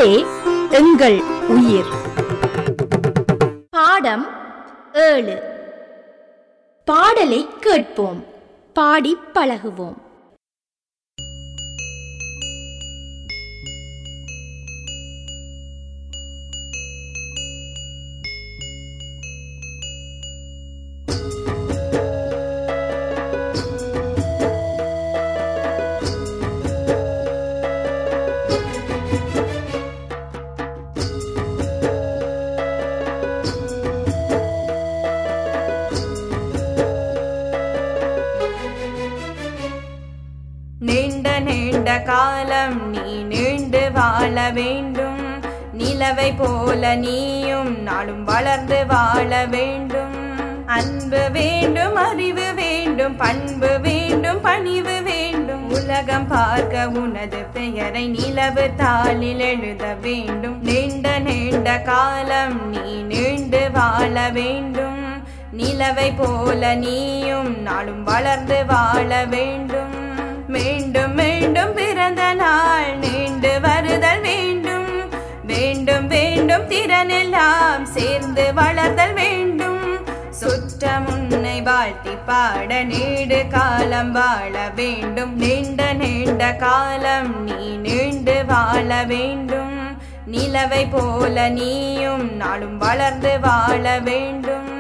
தமிழே எங்கள் உயிர் பாடம் ஏழு பாடலை கேட்போம் பாடி பழகுவோம் நீண்ட நீண்ட காலம் நீ நீண்டு வாழ வேண்டும் நிலவை போல நீயும் நாளும் வளர்ந்து வாழ வேண்டும் அன்பு வேண்டும் அறிவு வேண்டும் பண்பு வேண்டும் பணிவு வேண்டும் உலகம் பார்க்க உனது பெயரை நிலவு தாளில் எழுத வேண்டும் நீண்ட நீண்ட காலம் நீ நீண்டு வாழ வேண்டும் நிலவை போல நீயும் நாளும் வளர்ந்து வாழ வேண்டும் மீண்டும் மீண்டும் பிறந்த நாள் நீண்டு வருதல் வேண்டும் வேண்டும் வேண்டும் திறனெல்லாம் சேர்ந்து வளர்தல் வேண்டும் சுற்றம் உன்னை வாழ்த்தி பாட நீடு காலம் வாழ வேண்டும் நீண்ட நீண்ட காலம் நீ நீண்டு வாழ வேண்டும் நிலவை போல நீயும் நாளும் வளர்ந்து வாழ வேண்டும்